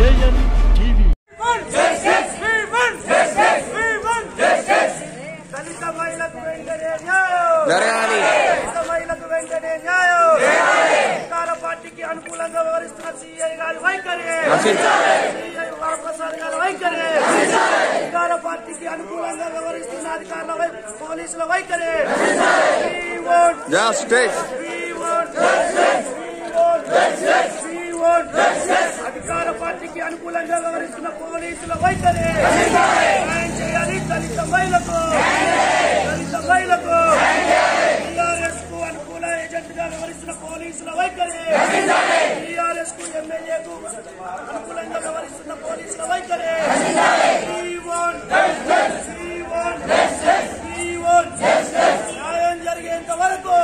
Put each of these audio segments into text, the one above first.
AN TV దళిత మహిళకు వెంటనే న్యాయం జరగాలి దళిత మహిళకు వెంటనే న్యాయం అధికార పార్టీకి అనుకూలంగా వ్యవహరిస్తున్న సిఐ గారి వైఖరి సిఐ వరప్రసాద్ గారి వైఖరి అధికార పార్టీకి అనుకూలంగా వ్యవహరిస్తున్న అధికారుల వై- పోలీసుల వైఖరి We want justice We want justice. We want justice. We want justice. అధికార పార్టీకి అనుకూలంగా వ్యవహరిస్తున్న పోలీసుల వైఖరి న్యాయం చేయాలి దళిత మహిళకు దళిత మహిళకు టీఆర్ఎస్ కు అనుకూల ఏజెంట్ గా వ్యవహరిస్తున్న పోలీసుల వైఖరి టీఆర్ఎస్ కు ఎమ్మెల్యేకు అనుకూలంగా వ్యవహరిస్తున్న పోలీసుల వైఖరి We want justice. We want justice. We want justice. న్యాయం జరిగేంత వరకు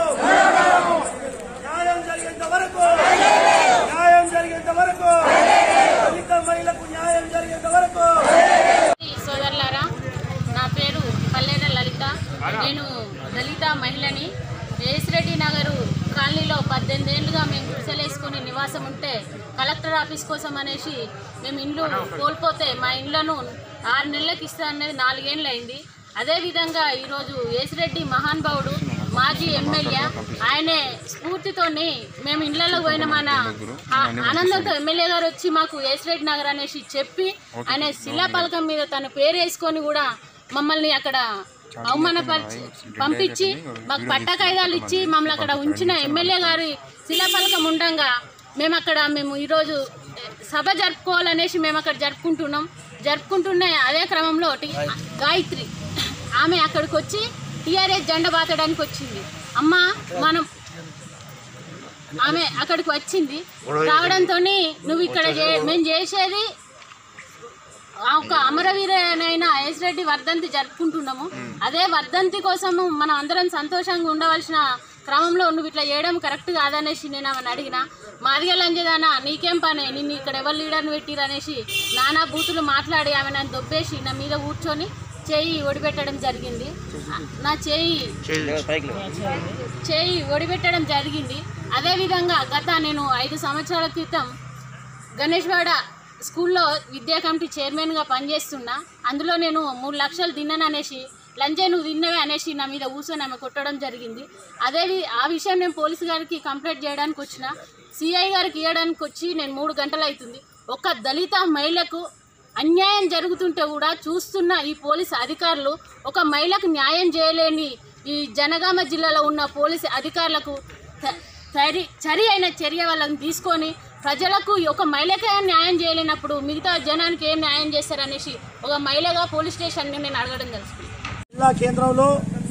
న్యాయం జరిగేంత వరకు న్యాయం జరిగేంత వరకు దళిత మహిళకు న్యాయం జరిగేంత వరకు సోదరులారా నా పేరు పల్లెర లలిత నేను దళిత మహిళని రేసిరెడ్డి నగరు కాలనీలో పద్దెనిమిది ఏళ్ళుగా మేము గుడిసెలేసుకుని నివాసం ఉంటే కలెక్టర్ ఆఫీస్ కోసం అనేసి మేము ఇండ్లు కోల్పోతే మా ఇండ్లను ఆరు నెలలకు ఇస్తా అనేది నాలుగేళ్ళు అయింది అదేవిధంగా ఈరోజు ఏసిరెడ్డి మహానుభావుడు మాజీ ఎమ్మెల్యే ఆయనే స్ఫూర్తితోని మేము ఇళ్లలో పోయిన మన ఆ ఆనందంతో ఎమ్మెల్యే గారు వచ్చి మాకు ఏసిరెడ్డి నగర్ అనేసి చెప్పి ఆయన శిలాపలకం మీద తన పేరు వేసుకొని కూడా మమ్మల్ని అక్కడ అవమానపరిచి పంపించి మాకు పట్ట కాయిదాలు ఇచ్చి మమ్మల్ని అక్కడ ఉంచిన ఎమ్మెల్యే గారి శిలాపలకం ఉండంగా మేము అక్కడ మేము ఈరోజు ఏ, సభ జరుపుకోవాలనేసి మేము అక్కడ జరుపుకుంటున్నాం జరుపుకుంటున్న అదే క్రమంలో టి- గాయత్రి ఆమె అక్కడికి వచ్చి టీఆర్ఎస్ జెండా బాతడానికి వచ్చింది అమ్మ మనం ఆమె అక్కడికి వచ్చింది రావడంతో నువ్వు ఇక్కడ చే- మేము చేసేది ఆ ఒక అమరవీరైన ఎస్ రెడ్డి వర్ధంతి జరుపుకుంటున్నాము అదే వర్ధంతి కోసము మనం అందరం సంతోషంగా ఉండవలసిన క్రమంలో నువ్వు ఇట్లా చేయడం కరెక్ట్ కాదనేసి నేను ఆమెను అడిగిన మాదిగా లంజదానా నీకేం పని నిన్ను ఇక్కడ ఎవరు లీడర్ని పెట్టిరు అనేసి నానా బూతులు మాట్లాడి ఆమె నన్ను దొబ్బేసి నా మీద కూర్చొని చేయి ఒడిపెట్టడం జరిగింది నా చేయి చేయి ఒడిపెట్టడం జరిగింది అదేవిధంగా గత నేను ఐదు సంవత్సరాల క్రితం గణేష్వాడ స్కూల్లో విద్యా కమిటీ చైర్మన్గా పనిచేస్తున్నా అందులో నేను మూడు లక్షలు తిన్నాను అనేసి లంచే నువ్వు తిన్నవే అనేసి నా మీద కూర్చొని ఆమె కొట్టడం జరిగింది అదే వి- ఆ విషయం నేను పోలీసు గారికి కంప్లైంట్ చేయడానికి వచ్చిన సిఐ గారికి ఇవ్వడానికి వచ్చి నేను మూడు గంటలు అవుతుంది ఒక దళిత మహిళకు అన్యాయం జరుగుతుంటే కూడా చూస్తున్న ఈ పోలీసు అధికారులు ఒక మహిళకు న్యాయం చేయలేని ఈ జనగామ జిల్లాలో ఉన్న పోలీసు అధికారులకు త- సరి సరి అయిన చర్య వాళ్ళని తీసుకొని ప్రజలకు ఒక మహిళకే న్యాయం చేయలేనప్పుడు మిగతా జనానికి ఏం న్యాయం చేస్తారనేసి ఒక మహిళగా పోలీస్ స్టేషన్ని నేను అడగడం తెలుసుకున్నాను జిల్లా కేంద్రంలో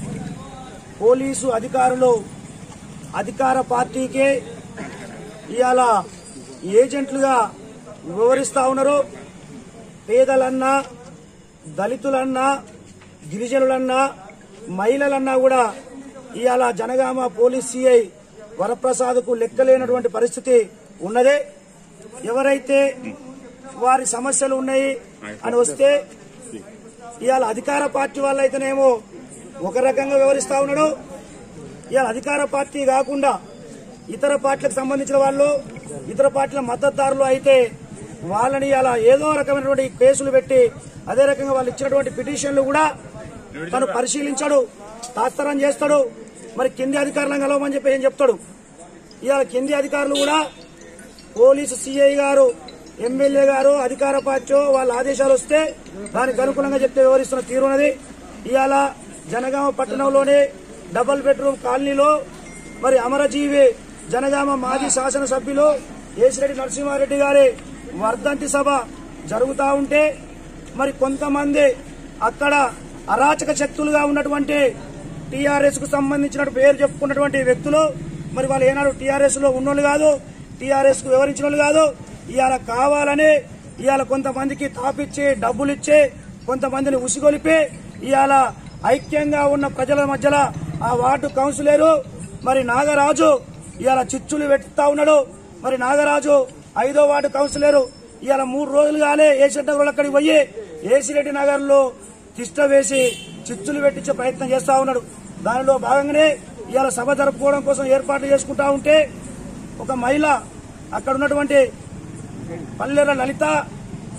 పోలీసు అధికారులు అధికార పార్టీకే ఇవాళ ఏజెంట్లుగా వివరిస్తా ఉన్నారు పేదలన్నా దళితులన్నా గిరిజనులన్నా మహిళలన్నా కూడా ఇవాళ జనగామ పోలీస్ సిఐ వరప్రసాద్కు లెక్కలేనటువంటి పరిస్థితి ఉన్నదే ఎవరైతే వారి సమస్యలు ఉన్నాయి అని వస్తే ఇవాళ అధికార పార్టీ వాళ్ళు అయితేనేమో ఒక రకంగా వివరిస్తా ఉన్నాడు ఇవాళ అధికార పార్టీ కాకుండా ఇతర పార్టీలకు సంబంధించిన వాళ్ళు ఇతర పార్టీల మద్దతుదారులు అయితే వాళ్ళని అలా ఏదో రకమైనటువంటి కేసులు పెట్టి అదే రకంగా వాళ్ళు ఇచ్చినటువంటి పిటిషన్లు కూడా తను పరిశీలించాడు తాత్సరం చేస్తాడు మరి కింది అధికారులను కలవమని చెప్పి ఏం చెప్తాడు ఇవాళ కింది అధికారులు కూడా పోలీసు సిఐ గారు ఎమ్మెల్యే గారు అధికార పార్టీ వాళ్ళ ఆదేశాలు వస్తే దానికి అనుగుణంగా చెప్తే వివరిస్తున్న తీరున్నది ఇవాళ జనగామ పట్టణంలోనే డబుల్ బెడ్రూమ్ కాలనీలో మరి అమరజీవి జనగామ మాజీ శాసనసభ్యులు ఏసిరెడ్డి నరసింహారెడ్డి గారి వర్ధంతి సభ జరుగుతూ ఉంటే మరి కొంతమంది అక్కడ అరాచక శక్తులుగా ఉన్నటువంటి టీఆర్ఎస్ కు సంబంధించిన పేరు చెప్పుకున్నటువంటి వ్యక్తులు మరి వాళ్ళు ఏనాడు టీఆర్ఎస్ లో ఉన్నోళ్ళు కాదు టీఆర్ఎస్ కు వివరించిన వాళ్ళు కాదు ఇవాళ కావాలని ఇవాళ కొంతమందికి తాపిచ్చి డబ్బులు ఇచ్చి కొంతమందిని ఉసిగొలిపి ఇవాళ ఐక్యంగా ఉన్న ప్రజల మధ్యలో ఆ వార్డు కౌన్సిలరు మరి నాగరాజు ఇవాళ చిచ్చులు పెట్టుతా ఉన్నాడు మరి నాగరాజు ఐదో వార్డు కౌన్సిలరు ఇవాళ మూడు రోజులు కాలే ఏసెంటర్ వాళ్ళు అక్కడికి పోయి ఏసిరెడ్డి నగర్ లో తిష్ట వేసి చిచ్చులు పెట్టించే ప్రయత్నం చేస్తా ఉన్నాడు దానిలో భాగంగానే ఇవాళ సభ జరుపుకోవడం కోసం ఏర్పాట్లు చేసుకుంటా ఉంటే ఒక మహిళ అక్కడ ఉన్నటువంటి పల్లెల లలిత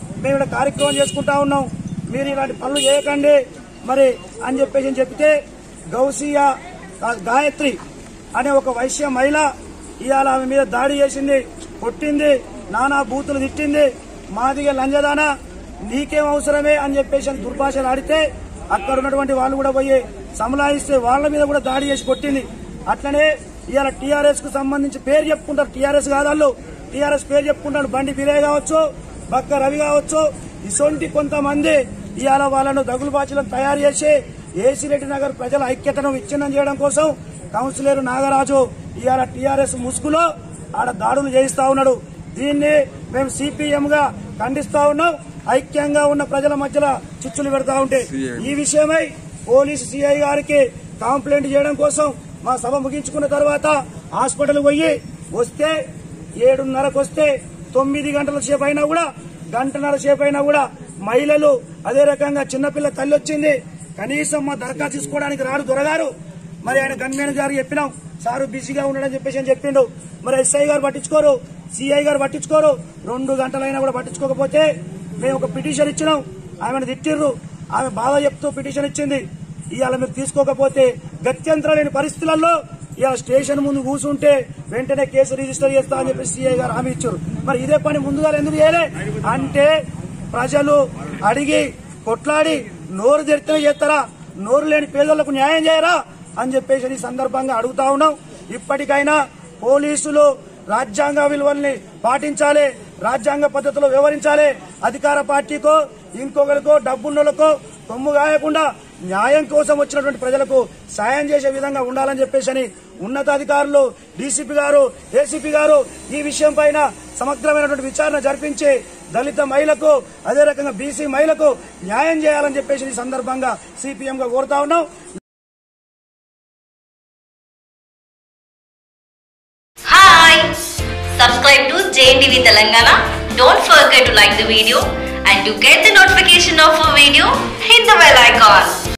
మేము ఇక్కడ కార్యక్రమం చేసుకుంటా ఉన్నాం మీరు ఇలాంటి పనులు చేయకండి మరి అని చెప్పేసి చెప్తే గౌసియా ఆ గాయత్రి అనే ఒక వైశ్య మహిళ ఇవాళ ఆమె మీద దాడి చేసింది కొట్టింది నానా బూతులు తిట్టింది మాదిగా లంజదానా నీకేం అవసరమే అని చెప్పేసి అని దుర్భాషలు ఆడితే అక్కడ ఉన్నటువంటి వాళ్ళు కూడా పోయి సమలాయిస్తే వాళ్ళ మీద కూడా దాడి చేసి కొట్టింది అట్లనే ఇవాళ టీఆర్ఎస్ కు సంబంధించి పేరు చెప్పుకుంటారు టీఆర్ఎస్ కాదు వాళ్ళు టీఆర్ఎస్ పేరు చెప్పుకుంటారు బండి బిరే కావచ్చు బక్క రవి కావచ్చు ఇసొంటి కొంతమంది ఇవాళ వాళ్ళను దగులు బాచులను తయారు చేసి ఏసిరెడ్డి నగర్ ప్రజల ఐక్యతను విచ్ఛిన్నం చేయడం కోసం కౌన్సిలర్ నాగరాజు ఇవాళ టీఆర్ఎస్ ముసుగులో ఆడ దాడులు చేయిస్తా ఉన్నాడు దీన్ని మేము సిపిఎం గా ఖండిస్తా ఉన్నాం ఐక్యంగా ఉన్న ప్రజల మధ్యలో చిచ్చులు పెడతా ఉంటే ఈ విషయమై పోలీసు సిఐ గారికి కంప్లైంట్ చేయడం కోసం మా సభ ముగించుకున్న తర్వాత హాస్పిటల్ పోయి వస్తే ఏడున్నరకు వస్తే తొమ్మిది గంటల సేపు అయినా కూడా గంటన్నర సేపు అయినా కూడా మహిళలు అదే రకంగా చిన్నపిల్ల తల్లి వచ్చింది కనీసం మా దరఖాస్తు తీసుకోవడానికి రాడు దొరగారు మరి ఆయన గన్మేన్ గారు చెప్పినాం సారు బిజీగా ఉన్నాడని చెప్పేసి అని చెప్పిండు మరి ఎస్ఐ గారు పట్టించుకోరు సిఐ గారు పట్టించుకోరు రెండు గంటలైనా కూడా పట్టించుకోకపోతే మేము ఒక పిటిషన్ ఇచ్చినాం ఆమెను తిట్టిర్రు ఆమె బాధ చెప్తూ పిటిషన్ ఇచ్చింది ఇవాళ మీరు తీసుకోకపోతే గత్యంతరం లేని పరిస్థితులలో ఇవాళ స్టేషన్ ముందు కూర్చుంటే వెంటనే కేసు రిజిస్టర్ చేస్తా అని చెప్పి సీఐ గారు హామీ ఇచ్చారు మరి ఇదే పని ముందుగా ఎందుకు చేయలే అంటే ప్రజలు అడిగి కొట్లాడి నోరు తెరితేనే చేస్తారా నోరు లేని పేదలకు న్యాయం చేయరా అని చెప్పేసి ఈ సందర్భంగా అడుగుతా ఉన్నాం ఇప్పటికైనా పోలీసులు రాజ్యాంగ విలువల్ని పాటించాలి రాజ్యాంగ పద్ధతిలో వ్యవహరించాలి అధికార పార్టీకో ఇంకొకరికో డబ్బున్నోళ్ళకో కొమ్ము గాయకుండా న్యాయం కోసం వచ్చినటువంటి ప్రజలకు సాయం చేసే విధంగా ఉండాలని చెప్పేసి ఉన్నతాధికారులు డీసీపీ గారు ఏసీపీ గారు ఈ విషయం పైన సమగ్రమైనటువంటి విచారణ జరిపించి దళిత మహిళకు అదే రకంగా బీసీ మహిళకు న్యాయం చేయాలని చెప్పేసి ఈ సందర్భంగా సిపిఎం గా కోరుతా ఉన్నాం Hi! Subscribe to JNTV Telangana. Don't forget to like the video and to get the notification of a video, hit the bell icon.